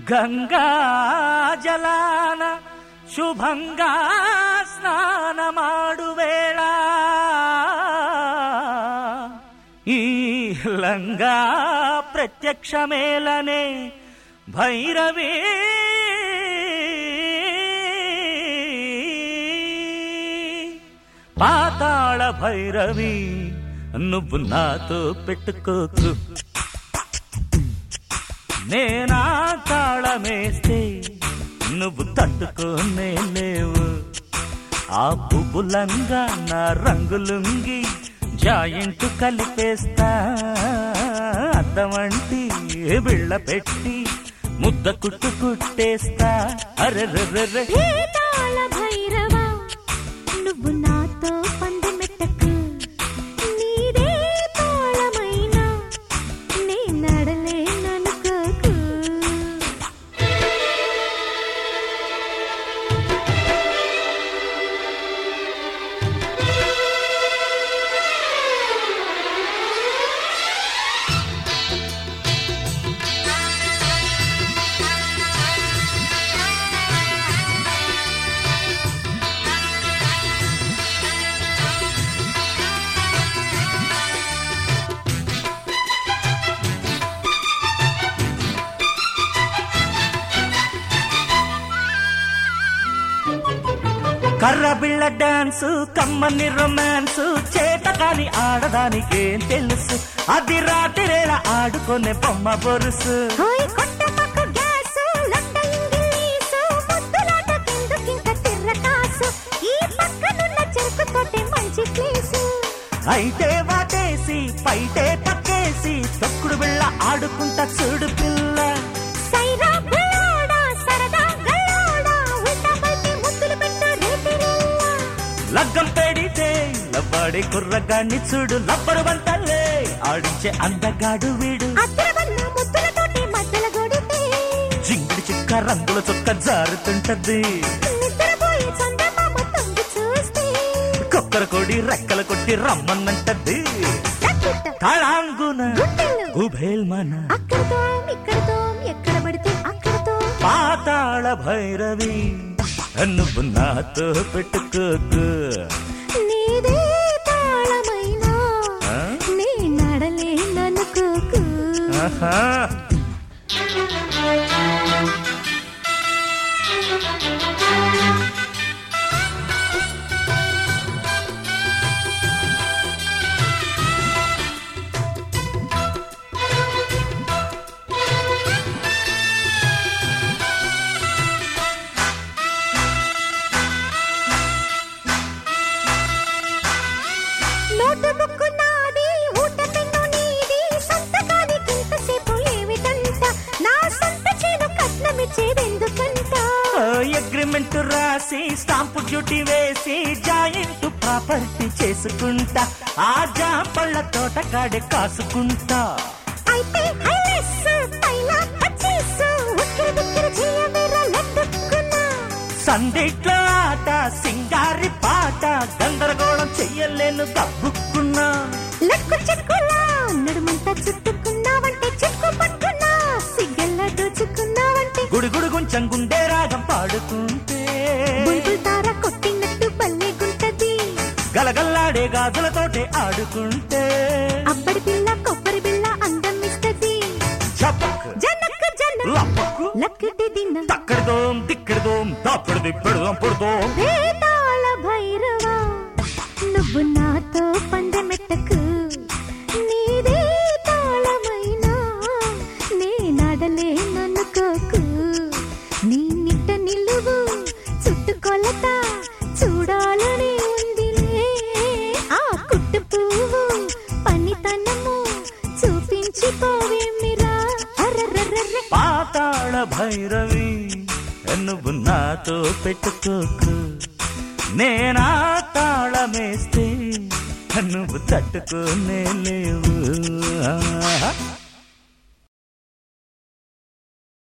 గంగా జలాన శుభంగా స్నానమాడు వేళ ఈ లంగా ప్రత్యక్షమేలనే భైరవీ పాతాళ భైరవి నువ్వు నాతో పెట్టుకోకు నేనా తాళమేస్తే నువ్వు తట్టుకోనే లేవు ఆ పువ్వులంగా నా రంగులుంగి జాయింట్ కలిపేస్తా అద్దమంటి బిళ్ళ పెట్టి ముద్ద కుట్టు కుట్టేస్తా అరెరెరెరె వేతాళ భైరవా నువ్వు నాతో పందెమెట్టకు నీదే తాళమైనా నే నడలేననుకోకు కర్ర బిళ్ళ డాన్స్ కమ్మని రొమాన్స్ చేత కాని ఆడదానికేం తెలుసు అది రాత్రిరేళ ఆడుకునే బొమ్మ బొరుసు హోయ్ కొట్టమకు గ్యాసు లొట్ట ఇంగిలీసు ముద్దులాట కిందకింక తిర్రకాసు ఈ పక్కనున్న చెరుకు తోటే మంచి ప్లేసు అయితే వాటేసి పైటే పక్కేసి తొక్కుడు బిళ్ళ ఆడుకుంటా చూడు పిల్ల సైరా బుల్లోడా సరదా గల్లోడా ఉల్టా పల్టీ ముద్దులు పెట్ట రేతిరేలా లగ్గం పెడితే లవ్వాడే కుర్రగాన్ని చూడు లబ్బరు వంతలే ఆడించే అందగాడు వీడు అద్దరవన్న ముద్దులతోటి మధ్యల గొడితే జింగిడి చిక్క రంగుల చొక్క జారుతుంటది నిద్రపోయి చందమామ తొంగి చూస్తే కొక్కర కొడి రెక్కల కొట్టి రమ్మన్నంటది రక్కిట తాళాంగున గుండెలు ఉభేల్మన అక్కడతో ఇక్కడతో ఎక్కడ పడితే అక్కడతో పాతాళ భైరవి నువ్వు నాతో పెట్టుకోకు నీదే తాళమైనా ఆ? నీ నడలేననుకోకు ఆహా నోటు బుక్కు నాది ఊట పెన్ను నీది సంతకానికి ఇంతసేపు ఏమిటంట నా సొంత చేను కట్నమిచ్చేదెందుకంట అగ్రిమెంట్ రాసి స్టాంపు డ్యూటీ వేసి జాయింట్ ప్రాపర్టీ చేసుకుంటా ఆ జాపళ్ళ తోట కాడే కాసుకుంటా అయితే హైలెస్ పైలా పచ్చేసు ఉక్కిరి బిక్కిరి చేయవేరా లట్టుకున్నా సందిట్లో ఆట సింగారి పాట గందరగోళం చెయ్యలేను గబ్బుక్కున్నా లక్కు చిక్కులా నడుమంతా చుట్టుకున్నావంటే చిక్కు పట్టుకున్నా సిగ్గల్లా దోచుకున్నావంటే గుడి గుడి గుంచం గుండె రాగం పాడుకుంటే బుల్బుల్ తార కొట్టినట్టు బల్లేగుంటది గలగల్లాడే గాజులతోటే ఆడుకుంటే అబ్బడి పిల్ల కొబ్బరి బిళ్ళ అందం ఇస్తది చప్పక్ జనక జన లప్పకు లక్కటి దిన తక్కడిదోం దిక్కడిదోం దాప్పుడు దిప్పడిదోం పొడిదోం వేతాళ భైరవా నువ్వు నాతో పందెమెట్టకు నీదే తాళమైనా నే నడలేననుకోకు నీ నిట్ట నిలువు చుట్టుకొలత చూడాలని ఉందిలే ఆ కుట్టు పువ్వు పనితనము చూపించిపోవేమిరా అర్రర్రర్ర పాతాళ భైరవి నువ్వు నాతో పెట్టుకోకు నేనా తాళమేస్తే నువ్వు తట్టుకోనే లేవు ఆహా.